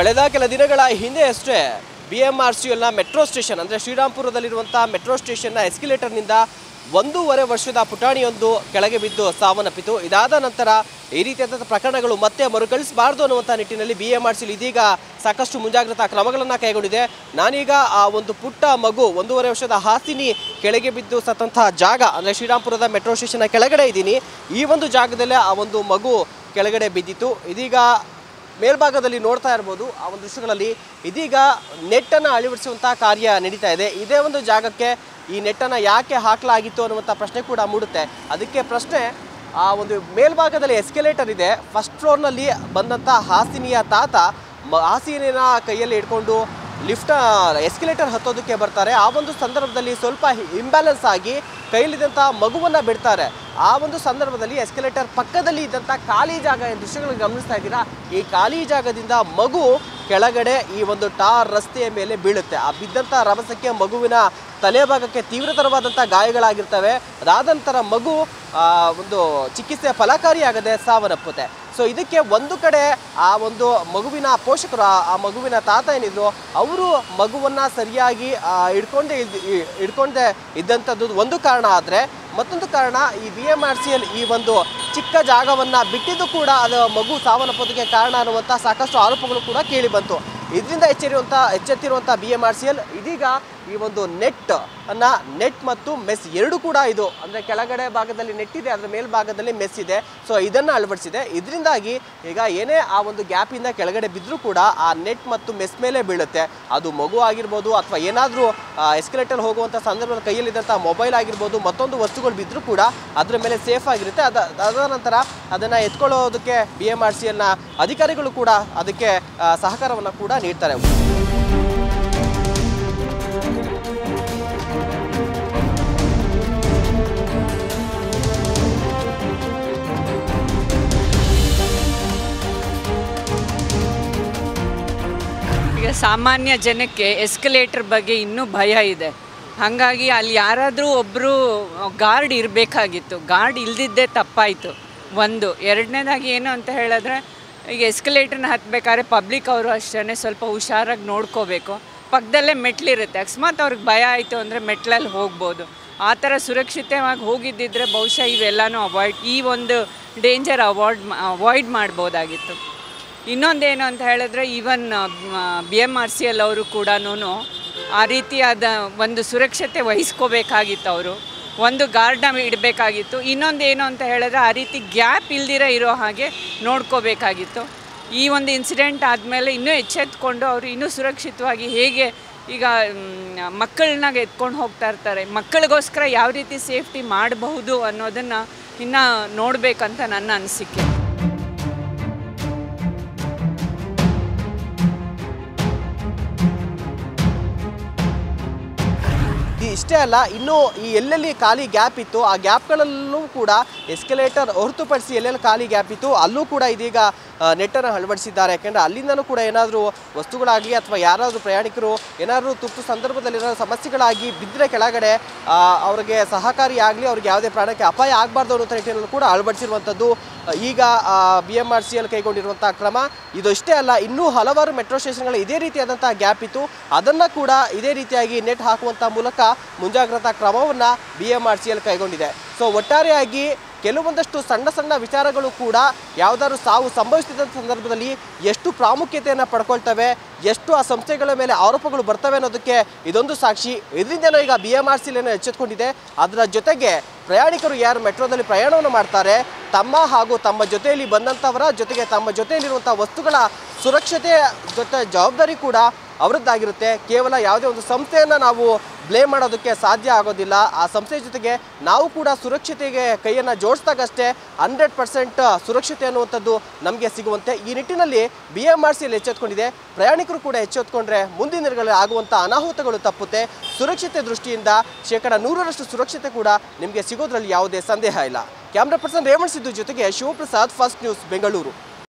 ಕಳೆದ ಕೆಲ ದಿನಗಳ ಹಿಂದೆ ಅಷ್ಟೇ ಬಿ ಎಂ ಆರ್ ಸಿ ಎಲ್ನ ಮೆಟ್ರೋ ಸ್ಟೇಷನ್ ಅಂದರೆ ಶ್ರೀರಾಮ್ಪುರದಲ್ಲಿರುವಂಥ ಮೆಟ್ರೋ ಸ್ಟೇಷನ್ನ ಎಸ್ಕಿಲೇಟರ್ನಿಂದ ಒಂದೂವರೆ ವರ್ಷದ ಪುಟಾಣಿಯೊಂದು ಕೆಳಗೆ ಬಿದ್ದು ಸಾವನ್ನಪ್ಪಿತು ಇದಾದ ನಂತರ ಈ ರೀತಿಯಾದಂಥ ಪ್ರಕರಣಗಳು ಮತ್ತೆ ಮರುಕಳಿಸಬಾರ್ದು ಅನ್ನುವಂಥ ನಿಟ್ಟಿನಲ್ಲಿ ಬಿ ಎಂ ಆರ್ ಸಿ ಇದೀಗ ಸಾಕಷ್ಟು ಮುಂಜಾಗ್ರತಾ ಕ್ರಮಗಳನ್ನು ಕೈಗೊಂಡಿದೆ ನಾನೀಗ ಆ ಒಂದು ಪುಟ್ಟ ಮಗು ಒಂದೂವರೆ ವರ್ಷದ ಹಾಸಿನಿ ಕೆಳಗೆ ಬಿದ್ದು ಸತ್ತಂತಹ ಜಾಗ ಅಂದರೆ ಶ್ರೀರಾಮ್ಪುರದ ಮೆಟ್ರೋ ಸ್ಟೇಷನ್ನ ಕೆಳಗಡೆ ಇದ್ದೀನಿ ಈ ಒಂದು ಜಾಗದಲ್ಲೇ ಆ ಒಂದು ಮಗು ಕೆಳಗಡೆ ಬಿದ್ದಿತ್ತು ಇದೀಗ ಮೇಲ್ಭಾಗದಲ್ಲಿ ನೋಡ್ತಾ ಇರ್ಬೋದು ಆ ಒಂದು ದೃಶ್ಯಗಳಲ್ಲಿ ಇದೀಗ ನೆಟ್ಟನ್ನು ಅಳವಡಿಸುವಂಥ ಕಾರ್ಯ ನಡೀತಾ ಇದೆ ಇದೇ ಒಂದು ಜಾಗಕ್ಕೆ ಈ ನೆಟ್ಟನ್ನು ಯಾಕೆ ಹಾಕಲಾಗಿತ್ತು ಅನ್ನುವಂಥ ಪ್ರಶ್ನೆ ಕೂಡ ಮೂಡುತ್ತೆ ಅದಕ್ಕೆ ಪ್ರಶ್ನೆ ಆ ಒಂದು ಮೇಲ್ಭಾಗದಲ್ಲಿ ಎಸ್ಕೆಲೇಟರ್ ಇದೆ ಫಸ್ಟ್ ಫ್ಲೋರ್ನಲ್ಲಿ ಬಂದಂಥ ಹಾಸಿನಿಯ ತಾತ ಮ ಹಾಸಿನಿನ ಕೈಯಲ್ಲಿ ಇಟ್ಕೊಂಡು ಲಿಫ್ಟ್ ಎಸ್ಕಲೇಟರ್ ಹತ್ತೋದಕ್ಕೆ ಬರ್ತಾರೆ ಆ ಒಂದು ಸಂದರ್ಭದಲ್ಲಿ ಸ್ವಲ್ಪ ಇಂಬ್ಯಾಲೆನ್ಸ್ ಆಗಿ ಕೈಲಿದ್ದಂಥ ಮಗುವನ್ನು ಬಿಡ್ತಾರೆ ಆ ಒಂದು ಸಂದರ್ಭದಲ್ಲಿ ಎಸ್ಕಲೇಟರ್ ಪಕ್ಕದಲ್ಲಿ ಇದ್ದಂಥ ಖಾಲಿ ಜಾಗ ಈ ದೃಶ್ಯಗಳನ್ನು ಗಮನಿಸ್ತಾ ಇದ್ದೀರಾ ಈ ಖಾಲಿ ಜಾಗದಿಂದ ಮಗು ಕೆಳಗಡೆ ಈ ಒಂದು ಟಾರ್ ರಸ್ತೆಯ ಮೇಲೆ ಬೀಳುತ್ತೆ ಆ ಬಿದ್ದಂಥ ರಭಸಕ್ಕೆ ಮಗುವಿನ ತಲೆ ಭಾಗಕ್ಕೆ ತೀವ್ರತರವಾದಂಥ ಗಾಯಗಳಾಗಿರ್ತವೆ ಅದಾದ ನಂತರ ಮಗು ಆ, ಒಂದು ಚಿಕಿತ್ಸೆ ಫಲಕಾರಿಯಾಗದೆ ಸಾವನ್ನಪ್ಪುತ್ತೆ ಸೊ ಇದಕ್ಕೆ ಒಂದು ಕಡೆ ಆ ಒಂದು ಮಗುವಿನ ಪೋಷಕರು ಆ- ಆ ಮಗುವಿನ ತಾತ ಏನಿದ್ರು ಅವರು ಮಗುವನ್ನ ಸರಿಯಾಗಿ ಆ, ಹಿಡ್ಕೊಂಡೇ ಇದ್ ಇ- ಹಿಡ್ಕೊಂಡೇ ಇದ್ದಂಥದ್ದು ಒಂದು ಕಾರಣ ಆದರೆ ಮತ್ತೊಂದು ಕಾರಣ ಈ B M R C L ಈ ಒಂದು ಚಿಕ್ಕ ಜಾಗವನ್ನ ಬಿಟ್ಟಿದ್ದು ಕೂಡ ಅದು ಮಗು ಸಾವನ್ನಪ್ಪೋದಕ್ಕೆ ಕಾರಣ ಅನ್ನುವಂಥ ಸಾಕಷ್ಟು ಆರೋಪಗಳು ಕೂಡ ಕೇಳಿ ಬಂತು ಇದರಿಂದ ಎಚ್ಚರಿರುವಂಥ ಎಚ್ಚೆತ್ತಿರುವಂಥ B M R C L ಇದೀಗ ಈ ಒಂದು ನೆಟ್ ಅನ್ನ ನೆಟ್ ಮತ್ತು ಮೆಸ್ ಎರಡು ಕೂಡ ಇದು ಅಂದರೆ ಕೆಳಗಡೆ ಭಾಗದಲ್ಲಿ ನೆಟ್ ಇದೆ ಅದರ ಮೇಲ್ಭಾಗದಲ್ಲಿ ಮೆಸ್ ಇದೆ ಸೊ ಇದನ್ನು ಅಳವಡಿಸಿದೆ ಇದರಿಂದಾಗಿ ಈಗ ಏನೇ ಆ ಒಂದು ಗ್ಯಾಪಿಂದ ಕೆಳಗಡೆ ಬಿದ್ದರೂ ಕೂಡ ಆ ನೆಟ್ ಮತ್ತು ಮೆಸ್ ಮೇಲೆ ಬೀಳುತ್ತೆ ಅದು ಮಗು ಆಗಿರ್ಬೋದು ಅಥವಾ ಏನಾದರೂ ಎಸ್ಕಲೇಟರ್ ಹೋಗುವಂಥ ಸಂದರ್ಭದಲ್ಲಿ ಕೈಯಲ್ಲಿದ್ದಂಥ ಮೊಬೈಲ್ ಆಗಿರ್ಬೋದು ಮತ್ತೊಂದು ವಸ್ತುಗಳು ಬಿದ್ದರೂ ಕೂಡ ಅದರ ಮೇಲೆ ಸೇಫ್ ಆಗಿರುತ್ತೆ ಅದ ಅದಾದ ನಂತರ ಅದನ್ನು ಎತ್ಕೊಳ್ಳೋದಕ್ಕೆ ಬಿ ಎಮ್ ಆರ್ ಸಿ ಎಲ್ನ ಅಧಿಕಾರಿಗಳು ಕೂಡ ಅದಕ್ಕೆ ಸಹಕಾರವನ್ನು ಕೂಡ ನೀಡ್ತಾರೆ ಈಗ ಸಾಮಾನ್ಯ ಜನಕ್ಕೆ ಎಸ್ಕಲೇಟರ್ ಬಗ್ಗೆ ಇನ್ನೂ ಭಯ ಇದೆ ಹಾಗಾಗಿ ಅಲ್ಲಿ ಯಾರಾದರೂ ಒಬ್ಬರು ಗಾರ್ಡ್ ಇರಬೇಕಾಗಿತ್ತು ಗಾರ್ಡ್ ಇಲ್ದಿದ್ದೇ ತಪ್ಪಾಯಿತು ಒಂದು ಎರಡನೇದಾಗಿ ಏನು ಅಂತ ಹೇಳಿದ್ರೆ ಈಗ ಎಸ್ಕಲೇಟರ್ನ ಹತ್ತಬೇಕಾದ್ರೆ ಪಬ್ಲಿಕ್ ಅವರು ಅಷ್ಟೇ ಸ್ವಲ್ಪ ಹುಷಾರಾಗಿ ನೋಡ್ಕೋಬೇಕು ಪಕ್ಕದಲ್ಲೇ ಮೆಟ್ಲಿರುತ್ತೆ ಅಕಸ್ಮಾತ್ ಅವ್ರಿಗೆ ಭಯ ಆಯಿತು ಅಂದರೆ ಮೆಟ್ಲಲ್ಲಿ ಹೋಗ್ಬೋದು ಆ ಥರ ಸುರಕ್ಷಿತವಾಗಿ ಹೋಗಿದ್ದಿದ್ರೆ ಬಹುಶಃ ಇವೆಲ್ಲನೂ ಅವಾಯ್ಡ್ ಈ ಒಂದು ಡೇಂಜರ್ ಅವಾಯ್ಡ್ ಅವಾಯ್ಡ್ ಮಾಡ್ಬೋದಾಗಿತ್ತು ಇನ್ನೊಂದೇನು ಅಂತ ಹೇಳಿದ್ರೆ even B M R C L ಅವರು ಕೂಡ ಆ ರೀತಿಯಾದ ಒಂದು ಸುರಕ್ಷತೆ ವಹಿಸ್ಕೋಬೇಕಾಗಿತ್ತು ಅವರು ಒಂದು ಗಾರ್ಡ್ನ ಇಡಬೇಕಾಗಿತ್ತು ಇನ್ನೊಂದು ಏನು ಅಂತ ಹೇಳಿದ್ರೆ ಆ ರೀತಿ ಗ್ಯಾಪ್ ಇಲ್ದಿರ ಇರೋ ಹಾಗೆ ನೋಡ್ಕೋಬೇಕಾಗಿತ್ತು ಈ ಒಂದು ಇನ್ಸಿಡೆಂಟ್ ಆದಮೇಲೆ ಇನ್ನೂ ಎಚ್ಚೆತ್ಕೊಂಡು ಅವರು ಇನ್ನೂ ಸುರಕ್ಷಿತವಾಗಿ ಹೇಗೆ ಈಗ ಮಕ್ಕಳನ್ನ ಎತ್ಕೊಂಡು ಹೋಗ್ತಾ ಇರ್ತಾರೆ ಮಕ್ಕಳಿಗೋಸ್ಕರ ಯಾವ ರೀತಿ ಸೇಫ್ಟಿ ಮಾಡಬಹುದು ಅನ್ನೋದನ್ನು ಇನ್ನು ನೋಡಬೇಕಂತ ನನ್ನ ಅನಿಸಿಕೆ ಈ ಇಷ್ಟೇ ಅಲ್ಲ ಇನ್ನು ಈ ಎಲ್ಲೆಲ್ಲಿ ಖಾಲಿ ಗ್ಯಾಪ್ ಇತ್ತು ಆ ಗ್ಯಾಪ್ಗಳಲ್ಲೂ ಕೂಡ ಎಸ್ಕಲೇಟರ್ ಹೊರತುಪಡಿಸಿ ಎಲ್ಲೆಲ್ಲಿ ಖಾಲಿ ಗ್ಯಾಪ್ ಇತ್ತು ಅಲ್ಲೂ ಕೂಡ ಇದೀಗ ನೆಟ್ಟನ್ನು ಅಳವಡಿಸಿದ್ದಾರೆ ಯಾಕೆಂದರೆ ಅಲ್ಲಿಂದನೂ ಕೂಡ ಏನಾದರೂ ವಸ್ತುಗಳಾಗಲಿ ಅಥವಾ ಯಾರಾದರೂ ಪ್ರಯಾಣಿಕರು ಏನಾದರೂ ತುರ್ತು ಸಂದರ್ಭದಲ್ಲಿ ಏನಾದರೂ ಸಮಸ್ಯೆಗಳಾಗಿ ಬಿದ್ದರೆ ಕೆಳಗಡೆ ಆ, ಅವ್ರಿಗೆ ಸಹಕಾರಿಯಾಗಲಿ ಅವ್ರಿಗೆ ಯಾವುದೇ ಪ್ರಾಣಕ್ಕೆ ಅಪಾಯ ಆಗಬಾರ್ದು ಅನ್ನೋ ನಿಟ್ಟಿನಲ್ಲಿ ಕೂಡ ಅಳವಡಿಸಿರುವಂಥದ್ದು ಆ, ಈಗ B M R C L ಕೈಗೊಂಡಿರುವಂಥ ಕ್ರಮ ಇದು ಇಷ್ಟೇ ಅಲ್ಲ ಇನ್ನೂ ಹಲವಾರು ಮೆಟ್ರೋ ಸ್ಟೇಷನ್ಗಳು ಇದೇ ರೀತಿಯಾದಂಥ ಗ್ಯಾಪ್ ಇತ್ತು ಅದನ್ನು ಕೂಡ ಇದೇ ರೀತಿಯಾಗಿ ನೆಟ್ ಹಾಕುವಂಥ ಮೂಲಕ ಮುಂಜಾಗ್ರತಾ ಕ್ರಮವನ್ನು B M R C L ಕೈಗೊಂಡಿದೆ ಸೊ ಒಟ್ಟಾರೆಯಾಗಿ ಕೆಲವೊಂದಷ್ಟು ಸಣ್ಣ ಸಣ್ಣ ವಿಚಾರಗಳು ಕೂಡ ಯಾವುದಾದ್ರು ಸಾವು ಸಂಭವಿಸಿದಂಥ ಸಂದರ್ಭದಲ್ಲಿ ಎಷ್ಟು ಪ್ರಾಮುಖ್ಯತೆಯನ್ನು ಪಡ್ಕೊಳ್ತವೆ ಎಷ್ಟು ಆ ಸಂಸ್ಥೆಗಳ ಮೇಲೆ ಆರೋಪಗಳು ಬರ್ತವೆ ಅನ್ನೋದಕ್ಕೆ ಇದೊಂದು ಸಾಕ್ಷಿ ಇದರಿಂದನೂ ಈಗ ಬಿ ಎಮ್ ಆರ್ ಸಿಲೇನೋ ಎಚ್ಚೆತ್ಕೊಂಡಿದೆ ಅದರ ಜೊತೆಗೆ ಪ್ರಯಾಣಿಕರು ಯಾರು ಮೆಟ್ರೋದಲ್ಲಿ ಪ್ರಯಾಣವನ್ನು ಮಾಡ್ತಾರೆ ತಮ್ಮ ಹಾಗೂ ತಮ್ಮ ಜೊತೆಯಲ್ಲಿ ಬಂದಂಥವರ ಜೊತೆಗೆ ತಮ್ಮ ಜೊತೆಯಲ್ಲಿರುವಂಥ ವಸ್ತುಗಳ ಸುರಕ್ಷತೆ ಜೊತೆ ಜವಾಬ್ದಾರಿ ಕೂಡ ಅವರದ್ದಾಗಿರುತ್ತೆ ಕೇವಲ ಯಾವುದೇ ಒಂದು ಸಂಸ್ಥೆಯನ್ನು ನಾವು ಬ್ಲೇಮ್ ಮಾಡೋದಕ್ಕೆ ಸಾಧ್ಯ ಆಗೋದಿಲ್ಲ ಆ ಸಂಸ್ಥೆ ಜೊತೆಗೆ ನಾವು ಕೂಡ ಸುರಕ್ಷತೆಗೆ ಕೈಯನ್ನು ಜೋಡಿಸಿದಾಗಷ್ಟೇ ಹಂಡ್ರೆಡ್ ಪರ್ಸೆಂಟ್ ಸುರಕ್ಷತೆ ಅನ್ನುವಂಥದ್ದು ನಮಗೆ ಸಿಗುವಂತೆ ಈ ನಿಟ್ಟಿನಲ್ಲಿ ಬಿ ಎಮ್ ಆರ್ ಸಿಯಲ್ಲಿ ಎಚ್ಚೆತ್ಕೊಂಡಿದೆ ಪ್ರಯಾಣಿಕರು ಕೂಡ ಎಚ್ಚೆತ್ಕೊಂಡ್ರೆ ಮುಂದಿನ ದಿನಗಳಲ್ಲಿ ಆಗುವಂಥ ಅನಾಹುತಗಳು ತಪ್ಪುತ್ತೆ ಸುರಕ್ಷತೆ ದೃಷ್ಟಿಯಿಂದ ಶೇಕಡ ನೂರರಷ್ಟು ಸುರಕ್ಷತೆ ಕೂಡ ನಿಮಗೆ ಸಿಗೋದ್ರಲ್ಲಿ ಯಾವುದೇ ಸಂದೇಹ ಇಲ್ಲ ಕ್ಯಾಮ್ರಾ ಪರ್ಸನ್ ರೇವಣ್ ಸಿದ್ದು ಜೊತೆಗೆ ಶಿವಪ್ರಸಾದ್ ಫಸ್ಟ್ ನ್ಯೂಸ್ ಬೆಂಗಳೂರು